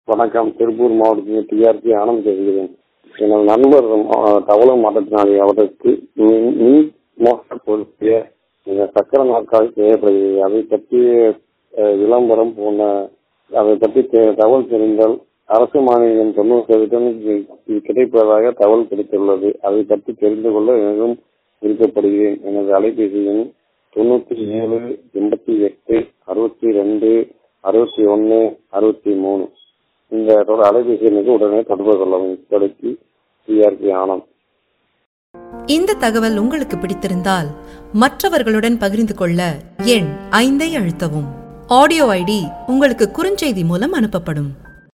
வணக்கம் திருப்பூர் மாவட்டத்தில் டிஆர்பி ஆனந்த் பேசுகிறேன் எனது நண்பர் அஹ், தவள மாற்றத்தினாலே அவருக்கு மின் மின் மோட்டார் பொருத்திய இந்த சக்கர நாற்காலி தேவைப்படுகிறது அதை பற்றி அஹ், விளம்பரம் போன அதை பற்றி தெ- தகவல் தெரிந்தால் அரசு மானியம் தொண்ணூறு சதவீதம் இது கிடைப்பதாக தகவல் கிடைத்துள்ளது அதை பற்றி தெரிந்து கொள்ள மிகவும் விருப்பப்படுகிறேன் எனது அலைபேசி எண் தொண்ணூத்தி ஏழு எண்பத்தி எட்டு அறுபத்தி ரெண்டு அறுபத்தி ஒன்னு அறுபத்தி மூணு இந்த தொடர் அலைபேசி எண்ணுக்கு உடனே தொடர்பு கொள்ளவும் இப்படிக்கு டிஆர்பி ஆனந்த் இந்த தகவல் உங்களுக்கு பிடித்திருந்தால் மற்றவர்களுடன் பகிர்ந்து கொள்ள எண் ஐந்தை அழுத்தவும் ஆடியோ ஐடி உங்களுக்கு குறுஞ்செய்தி மூலம் அனுப்பப்படும்